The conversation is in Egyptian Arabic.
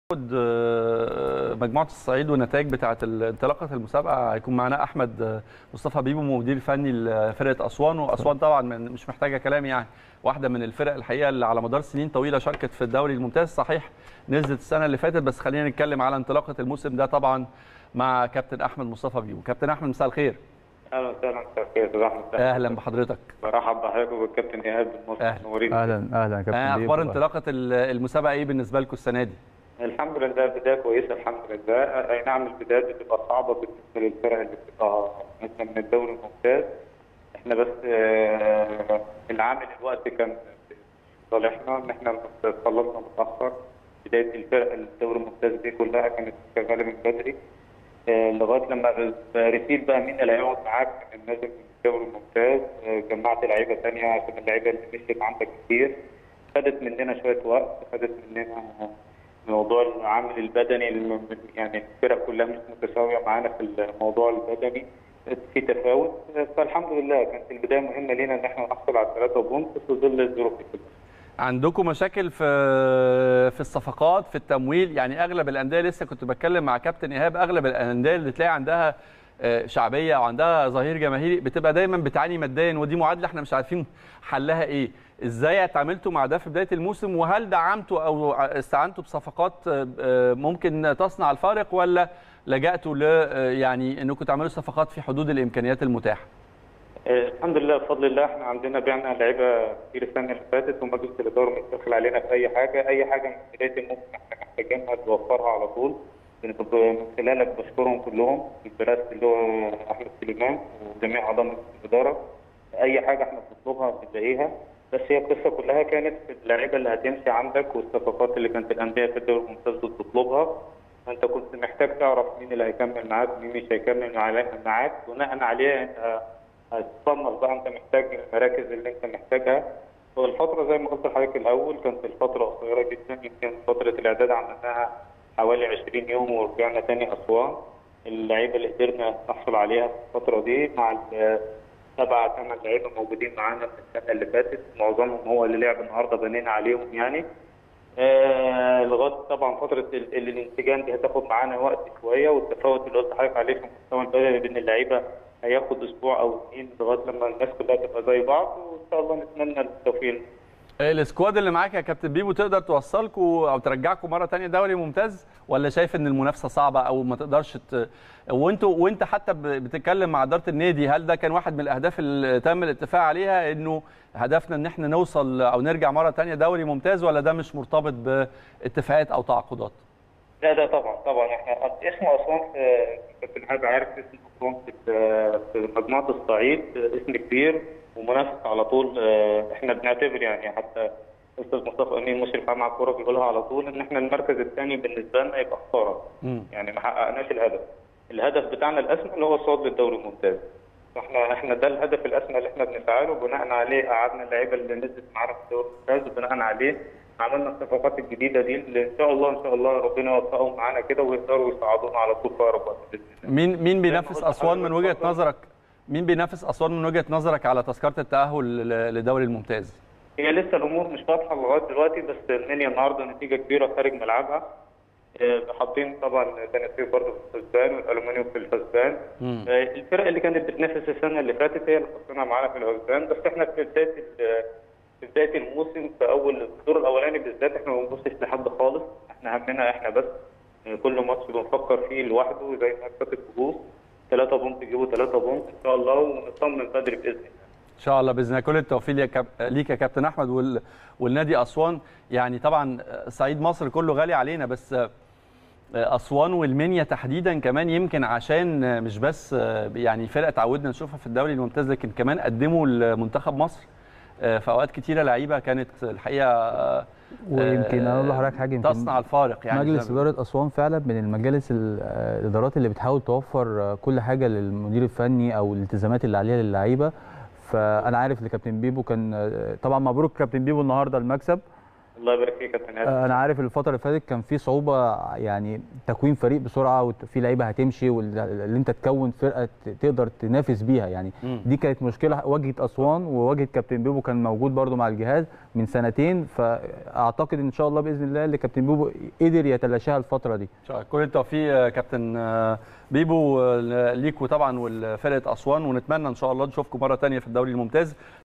مجموعه الصعيد والنتائج بتاعه انطلاقه المسابقه هيكون معانا احمد مصطفى بيبو مدير فني لفرقه اسوان واسوان طبعا مش محتاجه كلام يعني واحده من الفرق الحقيقه اللي على مدار سنين طويله شاركت في الدوري الممتاز صحيح نزلت السنه اللي فاتت بس خلينا نتكلم على انطلاقه الموسم ده طبعا مع كابتن احمد مصطفى بيبو كابتن احمد مساء الخير اهلا وسهلا مساء الخير احمد اهلا بحضرتك برحب بحضرتك وبالكابتن ايهاب المصري اهلا اهلا كابتن اخبار انطلاقه المسابقه ايه بالنسبه لكم السنه دي؟ الحمد لله بدايه كويسه الحمد لله اي نعم البدايات بتبقى صعبه بالنسبه للفرق اللي بتبقى مثلا من الدوري الممتاز احنا بس العامل الوقت كان صالحنا ان احنا خلصنا متاخر بدايه الفرق الدوري الممتاز دي كلها كانت شغاله من بدري لغايه لما رسيت بقى مين اللي هيقعد معاك من الناس من الدوري الممتاز جمعت لعيبه ثانيه عشان اللعيبه اللي مشيت عندك كتير خدت مننا شويه وقت خدت مننا موضوع العامل البدني يعني الفرق كلها مش متساويه معانا في الموضوع البدني في تفاوت فالحمد لله كانت البدايه مهمه لينا ان احنا نحصل على ثلاثه بونت في ظل الظروف دي كلها. عندكم مشاكل في في الصفقات في التمويل يعني اغلب الانديه لسه كنت بتكلم مع كابتن ايهاب اغلب الانديه اللي تلاقي عندها شعبيه او عندها ظهير جماهيري بتبقى دايما بتعاني ماديا ودي معادله احنا مش عارفين حلها ايه ازاي اتعاملتوا مع ده في بدايه الموسم وهل دعمتوا او استعنتوا بصفقات ممكن تصنع الفارق ولا لجأتوا ل يعني انكم تعملوا صفقات في حدود الامكانيات المتاحه الحمد لله بفضل الله احنا عندنا بعنا لعيبه كتير السنه اللي فاتت ومجلس الاداره مش داخل علينا في اي حاجه اي حاجه من بدايه الموسم احنا محتاجينها توفرها على طول من خلالك بشكرهم كلهم البراس اللي هو احمد سليمان وجميع اعضاء الاداره اي حاجه احنا بنطلبها بنلاقيها بس هي القصه كلها كانت في اللعيبه اللي هتمشي عندك والصفقات اللي كانت الانديه في الدوري الممتاز بتطلبها انت كنت محتاج تعرف مين اللي هيكمل معاك مين مش هيكمل معاك بناء عليه انت هتصنف بقى انت محتاج المراكز اللي انت محتاجها والفتره زي ما قلت لحضرتك الاول كانت الفتره قصيره جدا يمكن فتره الاعداد عملناها حوالي 20 يوم ورجعنا تاني اسوان اللعيبه اللي قدرنا نحصل عليها في الفتره دي مع سبعة ثمان لعيبه موجودين معانا في السنه اللي فاتت معظمهم هو اللي لعب النهارده بنينا عليهم يعني آه لغايه طبعا فتره الانسجام دي هتاخد معانا وقت شويه والتفاوت اللي قلت لحضرتك عليه في المستوى البدني بين اللعيبه هياخد اسبوع او اثنين لغايه لما الناس كلها تبقى زي بعض وان شاء الله نتمنى التوفيق السكواد اللي معاك يا كابتن بيبو تقدر توصلكم او ترجعكم مره ثانيه دوري ممتاز ولا شايف ان المنافسه صعبه او ما تقدرش ت... وانتوا وانت حتى بتتكلم مع اداره النادي هل ده كان واحد من الاهداف اللي تم الاتفاق عليها انه هدفنا ان احنا نوصل او نرجع مره ثانيه دوري ممتاز ولا ده مش مرتبط باتفاقات او تعاقدات؟ لا ده طبعا طبعا احنا اسم اسوان كابتن حابب عارف اسم اسوان في مجموعه الصعيد اسم كبير ومنافس على طول احنا بنعتبر يعني حتى استاذ مصطفى امين مشرف عام على الكوره بيقولها على طول ان احنا المركز الثاني بالنسبه لنا يبقى خساره يعني ما حققناش الهدف الهدف بتاعنا الاسمى اللي هو الصعود للدوري الممتاز فاحنا احنا ده الهدف الاسمى اللي احنا بنسعى له بناء عليه قعدنا اللعيبه اللي نزلت معانا في الدوري الممتاز وبناء عليه عملنا الصفقات الجديده دي اللي ان شاء الله ان شاء الله ربنا يوفقهم معانا كده ويقدروا يصعدونا على طول في اقرب وقت مين مين بينافس اسوان من وجهه نظرك مين بينافس اسوان من وجهه نظرك على تذكره التاهل للدوري الممتاز؟ هي لسه الامور مش واضحه لغايه دلوقتي بس المنيا النهارده نتيجه كبيره خارج ملعبها حاطين طبعا تنسيق برضه في الحسبان والالومنيوم في الحسبان الفرق اللي كانت بتنافس السنه اللي فاتت هي اللي حطيناها معانا في الحسبان بس احنا في بدايه في بدايه الموسم في اول الدور الاولاني بالذات احنا ما بنبصش لحد خالص احنا همنا احنا بس كل ماتش بنفكر فيه لوحده زي ما فات الكؤوس ثلاثة بونت يجيبوا ثلاثة بونت ان شاء الله ونطمن بدري باذن الله. ان شاء الله باذن الله كل التوفيق ليك كاب... ليك يا كابتن احمد وال... والنادي اسوان يعني طبعا صعيد مصر كله غالي علينا بس اسوان والمنيا تحديدا كمان يمكن عشان مش بس يعني فرقه تعودنا نشوفها في الدوري الممتاز لكن كمان قدموا لمنتخب مصر في اوقات كتيره لعيبه كانت الحقيقه ويمكن انا اقول لحضرتك حاجه يمكن تصنع الفارق يعني مجلس اداره اسوان فعلا من المجالس الادارات اللي بتحاول توفر كل حاجه للمدير الفني او الالتزامات اللي عليها للعيبه فانا عارف ان كابتن بيبو كان طبعا مبروك كابتن بيبو النهارده المكسب الله يبارك فيك يا كابتن ايهاب انا عارف الفتره اللي فاتت كان في صعوبه يعني تكوين فريق بسرعه وفي لعيبه هتمشي واللي انت تكون فرقه ت- تقدر تنافس بيها يعني مم. دي كانت مشكله واجهت اسوان وواجهت كابتن بيبو كان موجود برده مع الجهاز من سنتين فاعتقد ان شاء الله باذن الله اللي كابتن بيبو قدر يتلاشاها الفتره دي إن شاء الله. كل التوفيق يا كابتن آه، بيبو آه، ليك وطبعا ولفرقه اسوان ونتمنى ان شاء الله نشوفكم مره ثانيه في الدوري الممتاز